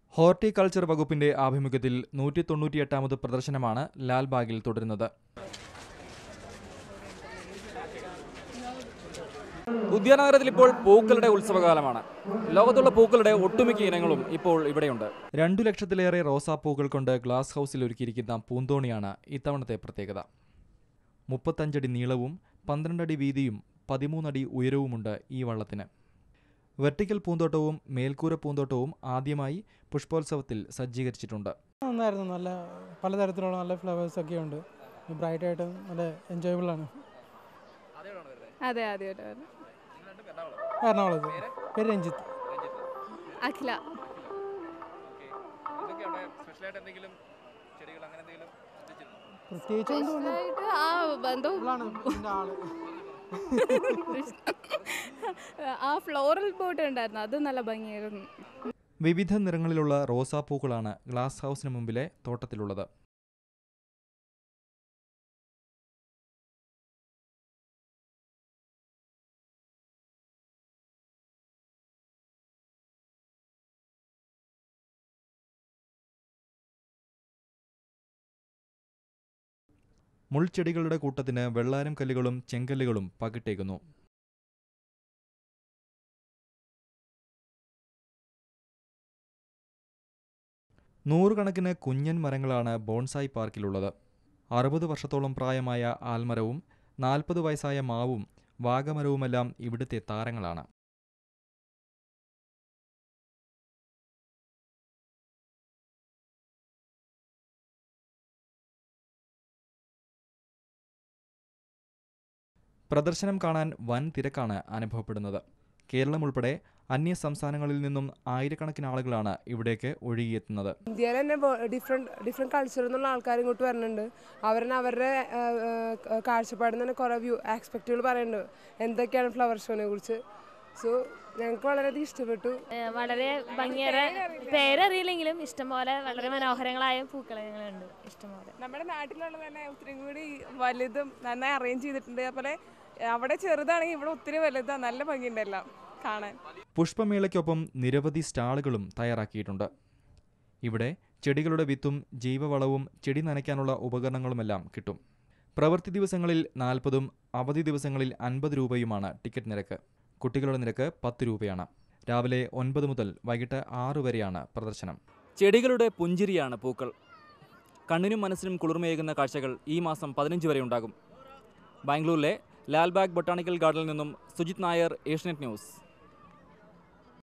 Horticulture വകുപ്പിന്റെ ആഭിമുഖ്യത്തിൽ നൂറ്റി തൊണ്ണൂറ്റിയെട്ടാമത് പ്രദർശനമാണ് ലാൽബാഗിൽ തുടരുന്നത് ഉദ്യാനനഗരത്തിൽ ഇപ്പോൾ പൂക്കളുടെ ഉത്സവകാലമാണ് ലോകത്തുള്ള പൂക്കളുടെ ഒട്ടുമിക്ക ഇനങ്ങളും ഇപ്പോൾ ഇവിടെയുണ്ട് രണ്ടു ലക്ഷത്തിലേറെ റോസാപ്പൂക്കൾ കൊണ്ട് ഗ്ലാസ് ഹൗസിൽ ഒരുക്കിയിരിക്കുന്ന പൂന്തോണിയാണ് ഇത്തവണത്തെ പ്രത്യേകത മുപ്പത്തഞ്ചടി നീളവും പന്ത്രണ്ടടി വീതിയും പതിമൂന്നടി ഉയരവുമുണ്ട് ഈ വള്ളത്തിന് വെർട്ടിക്കൽ പൂന്തോട്ടവും മേൽക്കൂര പൂന്തോട്ടവും ആദ്യമായി പുഷ്പോത്സവത്തിൽ സജ്ജീകരിച്ചിട്ടുണ്ട് നന്നായിരുന്നു നല്ല പലതരത്തിലുള്ള നല്ല ഫ്ലവേഴ്സ് ഒക്കെ ഉണ്ട് ബ്രൈറ്റ് ആയിട്ടും നല്ല എൻജോയബിൾ ആണ് അതെ ആദ്യമായിട്ട് എറണാകുളത്ത് പേര് രഞ്ജിത്ത് അഖില പ്രത്യേകിച്ച് ഒന്നും തോന്നുന്നില്ല. ആയിട്ട് ആ ബന്ധു ഇവളാണ് ഇതിന്റെ ആള് ആ ഫ്ലോറൽ ബോട്ട് ഉണ്ടായിരുന്നു അത് നല്ല ഭംഗിയായിരുന്നു വിവിധ നിറങ്ങളിലുള്ള റോസാപ്പൂക്കളാണ് ഗ്ലാസ് ഹൗസിന് മുമ്പിലെ തോട്ടത്തിലുള്ളത് മുൾച്ചെടികളുടെ കൂട്ടത്തിന് വെള്ളാരം കല്ലുകളും ചെങ്കല്ലുകളും പകിട്ടേക്കുന്നു നൂറുകണക്കിന് കുഞ്ഞൻ മരങ്ങളാണ് ബോൺസായി പാർക്കിലുള്ളത് അറുപത് വർഷത്തോളം പ്രായമായ ആൽമരവും നാൽപ്പത് വയസ്സായ മാവും വാഗമരവുമെല്ലാം ഇവിടുത്തെ താരങ്ങളാണ് പ്രദർശനം കാണാൻ വൻ തിരക്കാണ് അനുഭവപ്പെടുന്നത് കേരളം ഉൾപ്പെടെ അന്യ സംസ്ഥാനങ്ങളിൽ നിന്നും ആയിരക്കണക്കിന് ആളുകളാണ് ഇവിടേക്ക് ഒഴുകിയെത്തുന്നത് ഇന്ത്യയിൽ തന്നെ ഡിഫറെൻറ്റ് ഡിഫറെൻറ്റ് കൾച്ചറിൽ നിന്നുള്ള ആൾക്കാർ ഇങ്ങോട്ട് വരുന്നുണ്ട് അവരെന്നെ അവരുടെ ആ, ആ, കാഴ്ചപ്പാടിൽ നിന്ന് തന്നെ കുറേ വ്യൂ ആസ്പെക്റ്റുകൾ പറയുന്നുണ്ട് എന്തൊക്കെയാണ് ഫ്ലവർ ഷോനെ കുറിച്ച് സോ ഞങ്ങൾക്ക് വളരെയധികം ഇഷ്ടപ്പെട്ടു ഏഹ് വളരെ ഭംഗിയേറെ പേരറിയില്ലെങ്കിലും ഇഷ്ടംപോലെ വളരെ മനോഹരങ്ങളായ പൂക്കളങ്ങളുണ്ട് ഇഷ്ടംപോലെ നമ്മുടെ നാട്ടിലുള്ളത് തന്നെ ഒത്തിരി കൂടി വലുതും നന്നായി അറേഞ്ച് ചെയ്തിട്ടുണ്ട് അതുപോലെ അവിടെ ചെറുതാണെങ്കിൽ ഇവിടെ ഒത്തിരി വലുതാണ് നല്ല ഭംഗിയുണ്ട് എല്ലാം കാണാൻ പുഷ്പമേളയ്ക്കൊപ്പം നിരവധി സ്റ്റാളുകളും തയ്യാറാക്കിയിട്ടുണ്ട് ഇവിടെ ചെടികളുടെ വിത്തും ജൈവവളവും ചെടി നനയ്ക്കാനുള്ള ഉപകരണങ്ങളുമെല്ലാം കിട്ടും പ്രവൃത്തി ദിവസങ്ങളിൽ നാൽപ്പതും അവധി ദിവസങ്ങളിൽ അൻപത് രൂപയുമാണ് ടിക്കറ്റ് നിരക്ക് കുട്ടികളുടെ നിരക്ക് പത്ത് രൂപയാണ് രാവിലെ ഒൻപത് മുതൽ വൈകിട്ട് ആറ് വരെയാണ് പ്രദർശനം ചെടികളുടെ പുഞ്ചിരിയാണ് പൂക്കൾ കണ്ണിനും മനസ്സിനും കുളിർമയേകുന്ന കാഴ്ചകൾ ഈ മാസം പതിനഞ്ച് വരെ ഉണ്ടാകും ബാംഗ്ലൂരിലെ ലാൽബാഗ് ബൊട്ടാണിക്കൽ ഗാർഡനിൽ നിന്നും സുജിത് നായർ ഏഷ്യനെറ്റ് ന്യൂസ്